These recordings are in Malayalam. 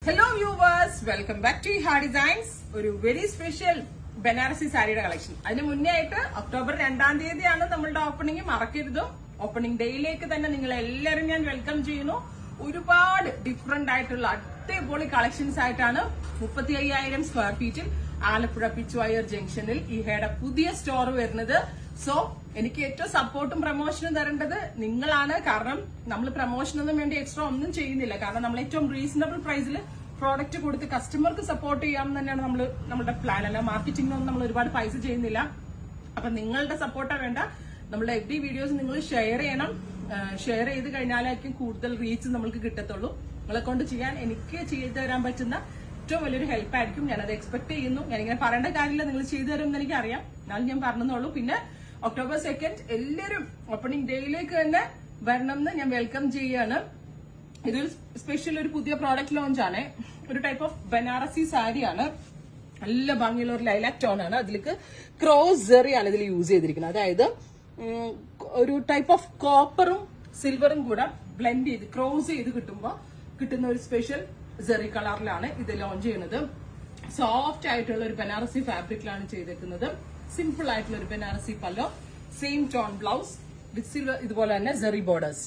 hello viewers welcome back to ഹാ ഡിസൈൻസ് ഒരു വെരി സ്പെഷ്യൽ ബനാറസി സാരിയുടെ കളക്ഷൻ അതിന് മുന്നേ ആയിട്ട് ഒക്ടോബർ രണ്ടാം തീയതിയാണ് നമ്മളുടെ ഓപ്പണിംഗ് മറക്കരുത് ഓപ്പണിംഗ് ഡേയിലേക്ക് തന്നെ നിങ്ങൾ എല്ലാവരും ഞാൻ വെൽക്കം ചെയ്യുന്നു ഒരുപാട് ഡിഫറെന്റ് ആയിട്ടുള്ള അടിപൊളി കളക്ഷൻസ് ആയിട്ടാണ് മുപ്പത്തി അയ്യായിരം സ്ക്വയർ ഫീറ്റിൽ ആലപ്പുഴ പിച്ചുവയർ ജംഗ്ഷനിൽ ഈഹയുടെ പുതിയ സ്റ്റോർ വരുന്നത് സോ എനിക്ക് ഏറ്റവും സപ്പോർട്ടും പ്രൊമോഷനും തരേണ്ടത് നിങ്ങളാണ് കാരണം നമ്മൾ പ്രൊമോഷനൊന്നും വേണ്ടി എക്സ്ട്രാ ഒന്നും ചെയ്യുന്നില്ല കാരണം നമ്മൾ ഏറ്റവും റീസണബിൾ പ്രൈസിൽ പ്രോഡക്റ്റ് കൊടുത്ത് കസ്റ്റമർക്ക് സപ്പോർട്ട് ചെയ്യാം എന്ന് തന്നെയാണ് നമ്മൾ നമ്മുടെ പ്ലാൻ അല്ല മാർക്കറ്റിംഗിനൊന്നും നമ്മൾ ഒരുപാട് പൈസ ചെയ്യുന്നില്ല അപ്പൊ നിങ്ങളുടെ സപ്പോർട്ടാ വേണ്ട നമ്മുടെ എഫ് ഡി വീഡിയോസ് നിങ്ങൾ ഷെയർ ചെയ്യണം ഷെയർ ചെയ്ത് കഴിഞ്ഞാലായിരിക്കും കൂടുതൽ റീച്ച് നമ്മൾക്ക് കിട്ടത്തുള്ളൂ നിങ്ങളെ കൊണ്ട് ചെയ്യാൻ എനിക്ക് ചെയ്തു തരാൻ പറ്റുന്ന ഏറ്റവും വലിയൊരു ഹെൽപ്പ് ആയിരിക്കും ഞാനത് എക്സ്പെക്ട് ചെയ്യുന്നു ഞാനിങ്ങനെ പറയേണ്ട കാര്യമില്ല നിങ്ങൾ ചെയ്തു തരുമെന്ന് എനിക്കറിയാം എന്നാലും ഞാൻ പറഞ്ഞെന്നുള്ളൂ പിന്നെ ഒക്ടോബർ സെക്കൻഡ് എല്ലാവരും ഓപ്പണിംഗ് ഡേയിലേക്ക് തന്നെ വരണം എന്ന് ഞാൻ വെൽക്കം ചെയ്യാണ് ഇതൊരു സ്പെഷ്യൽ ഒരു പുതിയ പ്രോഡക്റ്റ് ലോഞ്ച് ആണ് ഒരു ടൈപ്പ് ഓഫ് ബനാറസി സാരിയാണ് നല്ല ഭംഗിയുള്ള ഒരു ലൈലാക് ടോൺ ആണ് അതിലേക്ക് ക്രോസ് ജെറി ആണ് ഇതിൽ യൂസ് ചെയ്തിരിക്കുന്നത് അതായത് ഉം, ഒരു ടൈപ്പ് ഓഫ് കോപ്പറും സിൽവറും കൂടെ ബ്ലെൻഡ് ചെയ്ത് ക്രോസ് ചെയ്ത് കിട്ടുമ്പോൾ കിട്ടുന്ന ഒരു സ്പെഷ്യൽ ജെറി കളറിലാണ് ഇത് ലോഞ്ച് ചെയ്യുന്നത് സോഫ്റ്റ് ആയിട്ടുള്ള ഒരു ബനാറസി ഫാബ്രിക്കിലാണ് ചെയ്തേക്കുന്നത് സിമ്പിൾ ആയിട്ടുള്ള ഒരു Banarasi pallu same tone blouse with silver ഇതുപോലെ തന്നെ ജെറി ബോർഡേഴ്സ്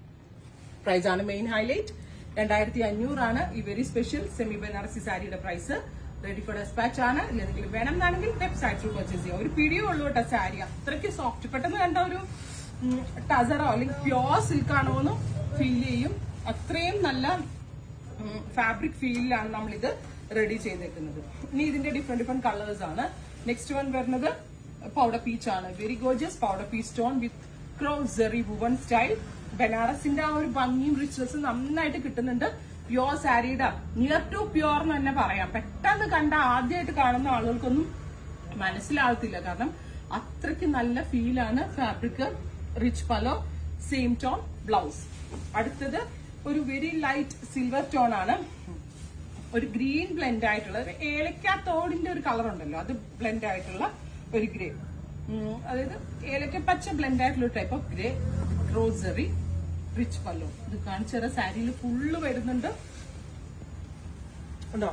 പ്രൈസ് ആണ് മെയിൻ ഹൈലൈറ്റ് രണ്ടായിരത്തി അഞ്ഞൂറാണ് ഈ വെരി സ്പെഷ്യൽ സെമി ബനാറസി സാരിയുടെ പ്രൈസ് റെഡി ഫോർ ഡെസ്പാച്ച് ആണ് ഇല്ലെങ്കിൽ വേണം എന്നാണെങ്കിൽ വെബ്സൈറ്റ് ത്രൂ പർച്ചേസ് ചെയ്യാം ഒരു പിടിയോ ഉള്ളൂ കേട്ടോ സാരി അത്രയ്ക്ക് സോഫ്റ്റ് പെട്ടെന്ന് കണ്ട ഒരു ടസറോ അല്ലെങ്കിൽ പ്യോർ സിൽക്ക് ആണോ എന്ന് ഫീൽ ചെയ്യും അത്രയും നല്ല ഫാബ്രിക് ഫീലിലാണ് നമ്മൾ ഇത് റെഡി ചെയ്തേക്കുന്നത് ഇനി ഇതിന്റെ ഡിഫറെന്റ് ഡിഫറെന്റ് കളേഴ്സ് ആണ് നെക്സ്റ്റ് വൺ വരുന്നത് പൗഡർ പീച്ച് ആണ് very gorgeous powder peach stone with cross zari woven style ബനാറസിന്റെ ആ ഒരു ഭംഗിയും റിച്വസും നന്നായിട്ട് കിട്ടുന്നുണ്ട് പ്യോർ സാരിയുടെ നിയർ ടു പ്യോർ എന്ന് തന്നെ പറയാം പെട്ടെന്ന് കണ്ട ആദ്യമായിട്ട് കാണുന്ന ആളുകൾക്കൊന്നും മനസ്സിലാകത്തില്ല കാരണം അത്രയ്ക്ക് നല്ല ഫീലാണ് fabric rich pallu same tone blouse അടുത്തത് ഒരു വെരി ലൈറ്റ് സിൽവർ ടോൺ ആണ് ഒരു ഗ്രീൻ ബ്ലെൻഡ് ആയിട്ടുള്ള ഒരു ഏലക്ക തോടിന്റെ ഒരു കളർ ഉണ്ടല്ലോ അത് ബ്ലെൻഡ് ആയിട്ടുള്ള ഒരു ഗ്രേ അതായത് ഏലക്ക പച്ച ബ്ലെൻഡ് ആയിട്ടുള്ള ടൈപ്പ് ഓഫ് ഗ്രേ റോസറി റിച്ച് പല്ലോ ഇത് കാണിച്ചുതരാം സാരിയിൽ ഫുള്ള് വരുന്നുണ്ട് ഉണ്ടോ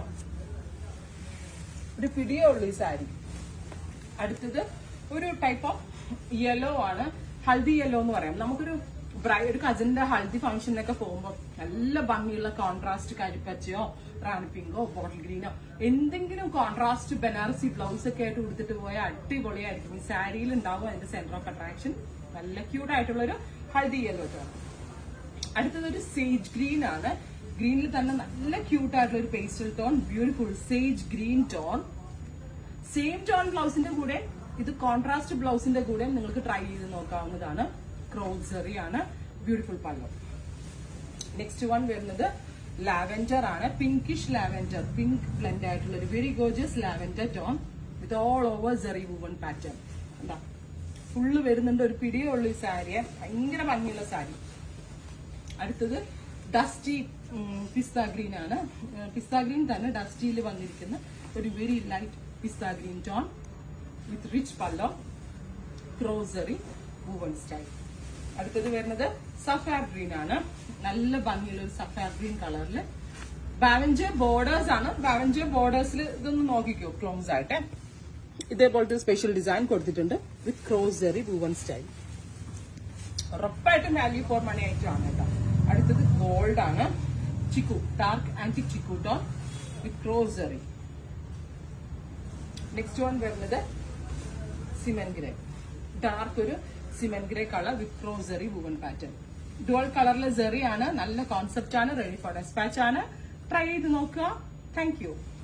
ഒരു പിടിയേ ഉള്ളൂ ഈ സാരി അടുത്തത് ഒരു ടൈപ്പ് ഓഫ് യെല്ലോ ആണ് ഹൽദി യെല്ലോ എന്ന് പറയാം നമുക്കൊരു ബ്രൈ- ഒരു കസിന്റെ ഹൽദി ഫംഗ്ഷനൊക്കെ പോകുമ്പോൾ നല്ല ഭംഗിയുള്ള കോൺട്രാസ്റ്റ് കരിപ്പച്ചയോ റാണി പിങ്കോ ബോട്ടിൽ ഗ്രീനോ എന്തെങ്കിലും കോൺട്രാസ്റ്റ് ബനാറസി ബ്ലൗസ് ഒക്കെ ആയിട്ട് കൊടുത്തിട്ട് പോയാൽ അടിപൊളിയായിരിക്കും ഈ സാരിയിൽ ഉണ്ടാവും അതിന്റെ സെന്റർ ഓഫ് അട്രാക്ഷൻ നല്ല ക്യൂട്ട് ആയിട്ടുള്ള ഒരു ഹൽദി യെല്ലോ ടോൺ അടുത്തത് ഒരു സേജ് ഗ്രീൻ ആണ് ഗ്രീനിൽ തന്നെ നല്ല ക്യൂട്ട് ആയിട്ടുള്ള ഒരു pastel tone beautiful sage green tone same tone ബ്ലൗസിന്റെ കൂടെ ഇത് കോൺട്രാസ്റ്റ് ബ്ലൗസിന്റെ കൂടെ നിങ്ങൾക്ക് ട്രൈ ചെയ്ത് നോക്കാവുന്നതാണ് ക്രോസറി ആണ് ബ്യൂട്ടിഫുൾ പല്ലോ നെക്സ്റ്റ് വൺ വരുന്നത് ലാവൻഡർ ആണ് പിങ്കിഷ് ലാവൻഡർ പിങ്ക് ബ്ലെൻഡ് ആയിട്ടുള്ള ഒരു very gorgeous lavender tone with all over zari woven pattern എന്താ ഫുള്ള് വരുന്നുണ്ട് ഒരു പിടിയേ ഉള്ളൂ ഈ സാരിയെ ഭയങ്കര ഭംഗിയുള്ള സാരി അടുത്തത് ഡസ്റ്റി പിസ്ത ഗ്രീൻ ആണ് പിസ്ത ഗ്രീൻ തന്നെ ഡസ്റ്റിയിൽ വന്നിരിക്കുന്ന ഒരു very light pista green tone with rich pallu ക്രോസറി വൂവൺ സ്റ്റൈൽ അടുത്തത് വരുന്നത് സഫാർ ഗ്രീൻ ആണ് നല്ല ഭംഗിയുള്ള ഒരു സഫാർ ഗ്രീൻ കളറിൽ ബാവഞ്ചർ ബോർഡേഴ്സ് ആണ് ബാവഞ്ചർ ബോർഡേഴ്സിൽ ഇതൊന്ന് നോക്കിക്കോ ക്ലോസ് ആയിട്ട് ഇതേപോലത്തെ സ്പെഷ്യൽ ഡിസൈൻ കൊടുത്തിട്ടുണ്ട് വിത്ത് ക്രോസറി വൂവൺ സ്റ്റൈൽ ഉറപ്പായിട്ടും വാല്യൂ ഫോർ മണി ഐറ്റം ആണ് കേട്ടോ അടുത്തത് ഗോൾഡ് ആണ് chikoo dark antique chikoo tone with ക്രോസറി നെക്സ്റ്റ് വൺ വരുന്നത് സിമൻ ഗ്രേ ഡാർക്ക് ഒരു സിമൻ ഗ്രേ കളർ വിത്ത് ക്രോസറി വുവൻ പാറ്റേൺ ഡുവൽ കളറിലെ ജെറി ആണ് നല്ല കോൺസെപ്റ്റ് ആണ് റെഡി ഫോർ ഡെസ്പാച്ച് ആണ് ട്രൈ ചെയ്ത് നോക്കുക താങ്ക് യു